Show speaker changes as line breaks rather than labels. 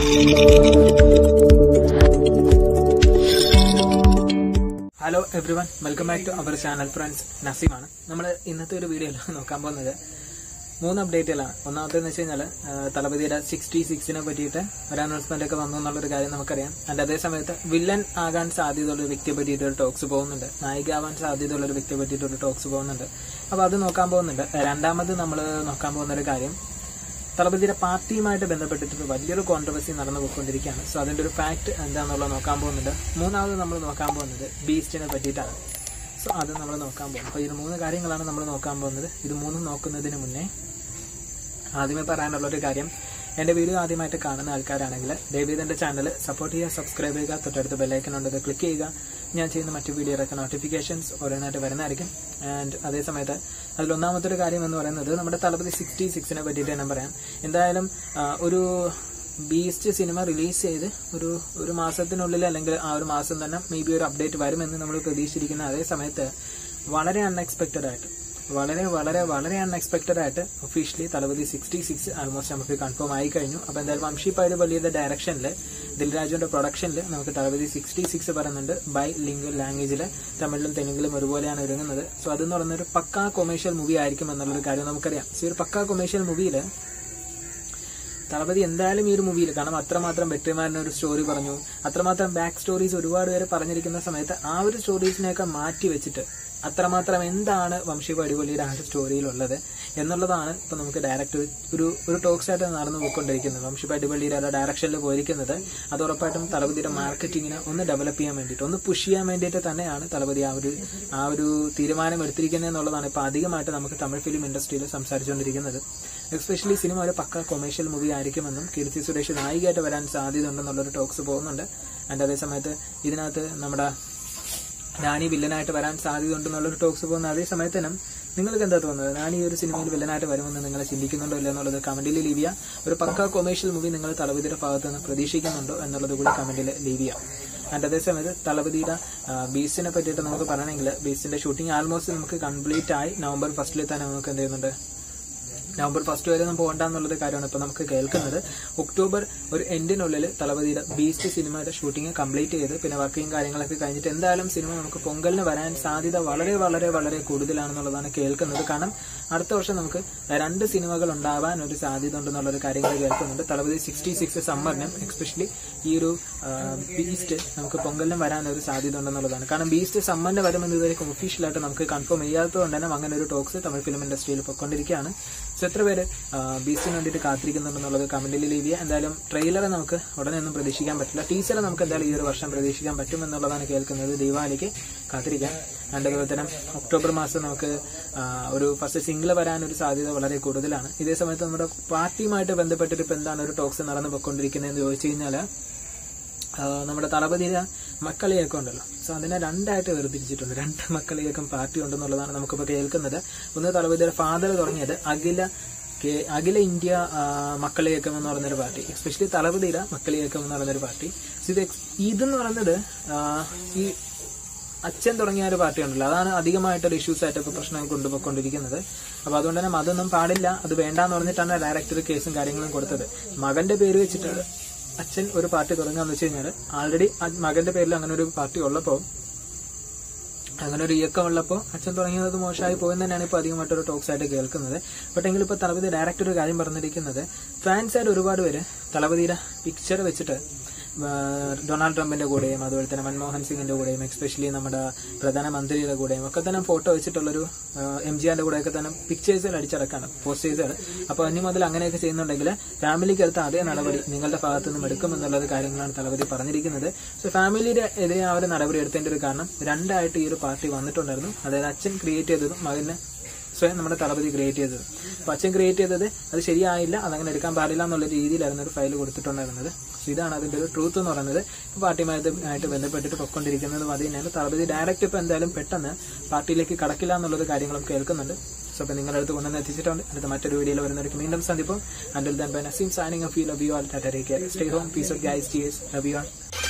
hello everyone welcome back to our channel friends നസീമാണ് നമ്മൾ ഇന്നത്തെ ഒരു വീഡിയോയിൽ നോക്കാൻ പോകുന്നത് മൂന്ന് അപ്ഡേറ്റുകളാണ് ഒന്നാമത്തേന്ന് വെച്ച് കഴിഞ്ഞാൽ തളപതിയുടെ സിക്സ്റ്റി സിക്സിനെ പറ്റിയിട്ട് ഒരു അനൗൺസ്മെന്റ് ഒക്കെ വന്നു എന്നുള്ളൊരു കാര്യം നമുക്കറിയാം ആൻഡ് അതേ സമയത്ത് വില്ലൻ ആകാൻ സാധ്യതയുള്ള ഒരു വ്യക്തിയെ പറ്റിയിട്ട് ഒരു ടോക്സ് പോകുന്നുണ്ട് നായിക ആവാൻ സാധ്യതയുള്ള ഒരു വ്യക്തിയെ പറ്റിയിട്ട് ഒരു ടോക്സ് പോകുന്നുണ്ട് അപ്പോൾ അത് നോക്കാൻ പോകുന്നുണ്ട് രണ്ടാമത് നമ്മൾ നോക്കാൻ പോകുന്ന ഒരു കാര്യം തളപതിയുടെ പാർട്ടിയുമായിട്ട് ബന്ധപ്പെട്ടിട്ട് വലിയൊരു കോൺട്രവേഴ്സി നടന്നു പോയിക്കൊണ്ടിരിക്കുകയാണ് സോ അതിന്റെ ഒരു ഫാക്ട് എന്താണെന്നുള്ളത് നോക്കാൻ പോകുന്നുണ്ട് മൂന്നാമത് നമ്മൾ നോക്കാൻ പോകുന്നത് ബീസ്റ്റിനെ പറ്റിയിട്ടാണ് സോ അത് നമ്മൾ നോക്കാൻ പോകും അപ്പോൾ ഇത് മൂന്ന് കാര്യങ്ങളാണ് നമ്മൾ നോക്കാൻ പോകുന്നത് ഇത് മൂന്നും നോക്കുന്നതിന് മുന്നേ ആദ്യമേ പറയാനുള്ള ഒരു കാര്യം എന്റെ വീഡിയോ ആദ്യമായിട്ട് കാണുന്ന ആൾക്കാരാണെങ്കിൽ ദയവേദ് എന്റെ ചാനൽ സപ്പോർട്ട് ചെയ്യുക സബ്സ്ക്രൈബ് ചെയ്യുക തൊട്ടടുത്ത് ബെല്ലൈക്കൺ ഉണ്ട് അത് ക്ലിക്ക് ചെയ്യുക ഞാൻ ചെയ്യുന്ന മറ്റു വീഡിയോയിലൊക്കെ നോട്ടിഫിക്കേഷൻസ് ഓരോന്നായിട്ട് വരുന്നതായിരിക്കും ആൻഡ് അതേ സമയത്ത് അതിൽ ഒന്നാമത്തെ ഒരു കാര്യം എന്ന് പറയുന്നത് നമ്മുടെ തലപതി സിക്സ്റ്റി സിക്സിനെ പറ്റിയിട്ട് ഞാൻ പറയാം എന്തായാലും ആ, ഒരു ബീസ്റ്റ് സിനിമ റിലീസ് ചെയ്ത് ഒരു ഒരു മാസത്തിനുള്ളിൽ അല്ലെങ്കിൽ ആ ഒരു മാസം തന്നെ മേ ബി ഒരു അപ്ഡേറ്റ് വരുമെന്ന് നമ്മൾ പ്രതീക്ഷിച്ചിരിക്കുന്ന അതേ സമയത്ത് വളരെ അൺഎക്സ്പെക്റ്റഡ് ആയിട്ട് വളരെ വളരെ വളരെ അൺഎക്സ്പെക്റ്റഡ് ആയിട്ട് officially Thalapathy sixty six almost നമുക്ക് കൺഫേം ആയി കഴിഞ്ഞു അപ്പൊ എന്തായാലും വംശി പൈരുപള്ളിയുടെ ഡയറക്ഷനിൽ ദിൽരാജുവിന്റെ പ്രൊഡക്ഷനിൽ നമുക്ക് തലപതി സിക്സ്റ്റി സിക്സ് പറയുന്നുണ്ട് ബൈ ലിംഗ്വൽ ലാംഗ്വേജിൽ തമിഴിലും തെലുങ്കിലും ഒരുപോലെയാണ് ഒരുങ്ങുന്നത് സോ അതെന്ന് പറയുന്ന ഒരു പക്കാ കൊമേഴ്ഷ്യൽ മൂവി ആയിരിക്കും എന്നുള്ളൊരു കാര്യം നമുക്കറിയാം സോ ഈ ഒരു പക്കാ കൊമേഴ്ഷ്യൽ മൂവിയിൽ തളപതി എന്തായാലും ഈ ഒരു മൂവിയിൽ കാരണം അത്രമാത്രം വെട്ടിമാരൻ ഒരു സ്റ്റോറി പറഞ്ഞു അത്രമാത്രം ബാക്ക് സ്റ്റോറീസ് ഒരുപാട് പേര് പറഞ്ഞിരിക്കുന്ന സമയത്ത് ആ ഒരു സ്റ്റോറീസിനെയൊക്കെ മാറ്റി വെച്ചിട്ട് അത്രമാത്രം എന്താണ് വംശി പടിപൊളിയുടെ ആ ഒരു സ്റ്റോറിയിലുള്ളത് എന്നുള്ളതാണ് ഇപ്പൊ നമുക്ക് ഡയറക്റ്റ് ഒരു ഒരു ടോക്സ് ആയിട്ട് നടന്നു പോയിക്കൊണ്ടിരിക്കുന്നത് വംശി പടിപള്ളിയുടെ ആ ഡയറക്ഷനിൽ പോയിരിക്കുന്നത് അത് ഉറപ്പായിട്ടും തളപതിയുടെ മാർക്കറ്റിങ്ങിനെ ഒന്ന് ഡെവലപ്പ് ചെയ്യാൻ വേണ്ടിയിട്ട് ഒന്ന് പുഷ് ചെയ്യാൻ വേണ്ടിയിട്ട് തന്നെയാണ് തളപതി ആ ഒരു ആ ഒരു തീരുമാനം എടുത്തിരിക്കുന്നത് എന്നുള്ളതാണ് ഇപ്പൊ അധികമായിട്ട് നമുക്ക് തമിഴ് ഫിലിം ഇൻഡസ്ട്രിയിൽ സംസാരിച്ചുകൊണ്ടിരിക്കുന്നത് എസ്പെഷ്യലി സിനിമ ഒരു പക്ക കൊമേഴ്ഷ്യൽ മൂവി ആയിരിക്കുമെന്നും കീർത്തി സുരേഷ് നായികയായിട്ട് വരാൻ സാധ്യതയുണ്ടെന്നുള്ളൊരു ടോക്സ് പോകുന്നുണ്ട് ആൻഡ് അതേ സമയത്ത് ഇതിനകത്ത് നമ്മുടെ നാനി വില്ലനായിട്ട് വരാൻ സാധ്യതയുണ്ടെന്നുള്ളൊരു ടോക്സ് പോകുന്ന അതേ സമയത്തിനും നിങ്ങൾക്ക് എന്താ തോന്നുന്നത് നാനി ഈ ഒരു സിനിമയിൽ വില്ലനായിട്ട് വരുമെന്ന് നിങ്ങൾ ചിന്തിക്കുന്നുണ്ടോ ഇല്ല എന്നുള്ളത് കമന്റിൽ ലീവ് ചെയ്യുക ഒരു പക്ക കൊമേഴ്ഷ്യൽ മൂവി നിങ്ങൾ തളപതിയുടെ ഭാഗത്ത് നിന്ന് പ്രതീക്ഷിക്കുന്നുണ്ടോ എന്നുള്ളത് കൂടി കമന്റിൽ ലീവ് ചെയ്യാം ആൻഡ് അതേ സമയത്ത് തളപതിയുടെ ബീസിനെ പറ്റിയിട്ട് നമുക്ക് പറയണമെങ്കിൽ ബീസിന്റെ ഷൂട്ടിംഗ് ആൾമോസ്റ്റ് നമുക്ക് കംപ്ലീറ്റ് ആയി നവംബർ ഫസ്റ്റിൽ തന്നെ നമുക്ക് എന്ത് ചെയ്യുന്നുണ്ട് നവംബർ ഫസ്റ്റ് വരെ നമുക്ക് പോകണ്ടെന്നുള്ളത് കാര്യമാണ് ഇപ്പൊ നമുക്ക് കേൾക്കുന്നത് ഒക്ടോബർ ഒരു എൻഡിനുള്ളിൽ തളപതിയുടെ ബീസ്റ്റ് സിനിമയുടെ ഷൂട്ടിംഗ് കംപ്ലീറ്റ് ചെയ്ത് പിന്നെ വർക്കിംഗ് കാര്യങ്ങളൊക്കെ കഴിഞ്ഞിട്ട് എന്തായാലും സിനിമ നമുക്ക് പൊങ്കലിന് വരാൻ സാധ്യത വളരെ വളരെ വളരെ കൂടുതലാണെന്നുള്ളതാണ് കേൾക്കുന്നത് കാരണം അടുത്ത വർഷം നമുക്ക് രണ്ട് സിനിമകൾ ഉണ്ടാവാൻ ഒരു സാധ്യത ഉണ്ടെന്നുള്ളൊരു കാര്യങ്ങൾ കേൾക്കുന്നുണ്ട് തളപതി സിക്സ്റ്റി സിക്സ് സമ്മറിനും എക്സ്പെഷ്യലി ഈ ഒരു ബീസ്റ്റ് നമുക്ക് പൊങ്കലിനും വരാൻ ഒരു സാധ്യത ഉണ്ടെന്നുള്ളതാണ് കാരണം ബീസ്റ്റ് സമ്മറിന് വരുമെന്ന് ഇതുവരെയും ഒഫീഷ്യലായിട്ട് നമുക്ക് കൺഫേം ചെയ്യാത്തതുകൊണ്ട് തന്നെ അങ്ങനെ ഒരു ടോക്സ് തമിഴ് ഫിലിം ഇൻഡസ്ട്രിയിൽ പൊയ്ക്കൊണ്ടിരിക്കുകയാണ് സോ എത്ര പേര് ബീസ്റ്റിന് വേണ്ടിയിട്ട് കാത്തിരിക്കുന്നുണ്ടെന്നുള്ളത് കമന്റിൽ ലീവ് ചെയ്യുക എന്തായാലും ട്രെയിലർ നമുക്ക് ഉടനെ ഒന്നും പ്രതീക്ഷിക്കാൻ പറ്റില്ല ടീച്ചറെ നമുക്ക് എന്തായാലും ഈ ഒരു വർഷം പ്രതീക്ഷിക്കാൻ പറ്റും എന്നുള്ളതാണ് കേൾക്കുന്നത് ദീപാവലിക്ക് കാത്തിരിക്കാം ആൻഡ് അതുപോലെ തന്നെ ഒക്ടോബർ മാസം നമുക്ക് ആ, ഒരു ഫസ്റ്റ് സിംഗിൾ വരാൻ ഒരു സാധ്യത വളരെ കൂടുതലാണ് ഇതേ സമയത്ത് നമ്മുടെ പാർട്ടിയുമായിട്ട് ബന്ധപ്പെട്ടിട്ട് ഇപ്പൊ എന്താണ് ഒരു ടോക്സ് നടന്നു പോയിക്കൊണ്ടിരിക്കുന്നതെന്ന് ചോദിച്ചു കഴിഞ്ഞാൽ നമ്മുടെ തളപതിയുടെ മക്കളിയൊക്കെ ഉണ്ടല്ലോ സോ അതിനെ രണ്ടായിട്ട് വേർതിരിച്ചിട്ടുണ്ട് രണ്ട് മക്കളിയൊക്കെ പാർട്ടി ഉണ്ടെന്നുള്ളതാണ് നമുക്കിപ്പോൾ കേൾക്കുന്നത് ഒന്ന് തളപതിയുടെ ഫാദർ തുടങ്ങിയത് അഖില കെ- അഖില ഇന്ത്യ ആ, മക്കളെ ഇയക്കം എന്ന് പറയുന്നൊരു പാർട്ടി എസ്പെഷ്യലി തളപതിയുടെ മക്കളെ ഇയക്കം എന്ന് പറയുന്നൊരു പാർട്ടി സോ ഇത് എക്സ്- ഇതെന്ന് പറയുന്നത് ആ, ഈ അച്ഛൻ തുടങ്ങിയ ഒരു പാർട്ടി ഉണ്ടല്ലോ അതാണ് അധികമായിട്ടൊരു ഇഷ്യൂസ് ആയിട്ട് ഇപ്പൊ പ്രശ്നം കൊണ്ടുപോയിക്കൊണ്ടിരിക്കുന്നത് അപ്പൊ അതുകൊണ്ട് തന്നെ അതൊന്നും പാടില്ല അത് വേണ്ടാന്ന് പറഞ്ഞിട്ടാണ് ഡയറക്ടർ കേസും കാര്യങ്ങളും കൊടുത്തത് മകന്റെ പേര് വെച്ചിട്ട് അച്ഛൻ ഒരു പാർട്ടി തുടങ്ങാന്ന് വെച്ച് കഴിഞ്ഞാൽ ആൾറെഡി മകന്റെ പേരിൽ അങ്ങനെ ഒരു പാർട്ടി ഉള്ളപ്പോൾ അങ്ങനെ ഒരു ഇയക്കം ഉള്ളപ്പോൾ അച്ഛൻ തുടങ്ങിയത് മോശമായി പോയെന്ന് തന്നെയാണ് ഇപ്പൊ അധികമായിട്ടൊരു ടോക്സ് ആയിട്ട് കേൾക്കുന്നത് ബട്ട് എങ്കിലും ഇപ്പൊ തളപതി ഡയറക്ടർ ഒരു കാര്യം പറഞ്ഞിരിക്കുന്നത് ഫാൻസായിട്ട് ഒരുപാട് പേര് തളപതിയുടെ പിക്ചർ വെച്ചിട്ട് ആ, ഡൊണാൾഡ് ട്രംപിന്റെ കൂടെയും അതുപോലെ തന്നെ മൻമോഹൻ സിംഗിന്റെ കൂടെയും എക്സ്പെഷ്യലി നമ്മുടെ പ്രധാനമന്ത്രിയുടെ കൂടെയും ഒക്കെ തന്നെ ഫോട്ടോ വെച്ചിട്ടുള്ളൊരു എം ജി ആറിന്റെ കൂടെയൊക്കെ തന്നെ പിക്ചേഴ്സുകൾ അടിച്ചിറക്കാണ് പോസ്റ്റേഴ്സുകൾ അപ്പൊ ഇനി മുതൽ അങ്ങനെയൊക്കെ ചെയ്യുന്നുണ്ടെങ്കിൽ ഫാമിലിക്ക് അടുത്ത അതേ നടപടി നിങ്ങളുടെ ഭാഗത്തു നിന്നും എടുക്കുമെന്നുള്ളത് കാര്യങ്ങളാണ് തലപതി പറഞ്ഞിരിക്കുന്നത് സോ ഫാമിലിയുടെ എതിരെ ആ ഒരു നടപടി എടുത്തതിന്റെ ഒരു കാരണം രണ്ടായിട്ട് ഈ ഒരു പാർട്ടി വന്നിട്ടുണ്ടായിരുന്നു അതായത് അച്ഛൻ ക്രിയേറ്റ് ചെയ്തതും മകന് സ്വയം നമ്മുടെ തളപതി ക്രിയേറ്റ് ചെയ്തത് അപ്പൊ അച്ഛൻ ക്രിയേറ്റ് ചെയ്തത് അത് ശരിയായില്ല അതങ്ങനെ എടുക്കാൻ പാടില്ല എന്നുള്ള രീതിയിലായിരുന്നു ഒരു ഫയൽ കൊടുത്തിട്ടുണ്ടായിരുന്നത് സോ ഇതാണ് അതിന്റെ ഒരു ട്രൂത്ത് എന്ന് പറയുന്നത് ഇപ്പൊ പാർട്ടിയുമായിട്ട് ആയിട്ട് ബന്ധപ്പെട്ടിട്ട് പൊയ്ക്കൊണ്ടിരിക്കുന്നതും അത് തന്നെയാണ് തളപതി ഡയറക്റ്റ് ഇപ്പൊ എന്തായാലും പെട്ടെന്ന് പാർട്ടിയിലേക്ക് കടക്കില്ല എന്നുള്ളത് കാര്യങ്ങളും കേൾക്കുന്നുണ്ട് സോ അപ്പൊ നിങ്ങളുടെ അടുത്ത് കൊണ്ടുവന്ന് എത്തിച്ചിട്ടുണ്ട് അടുത്ത മറ്റൊരു വീഡിയോയിൽ വരുന്നവർക്ക് വീണ്ടും സന്ദിപ്പം until then bye Naseem signing off you love you all tata take care stay home peace off guys cheers love you all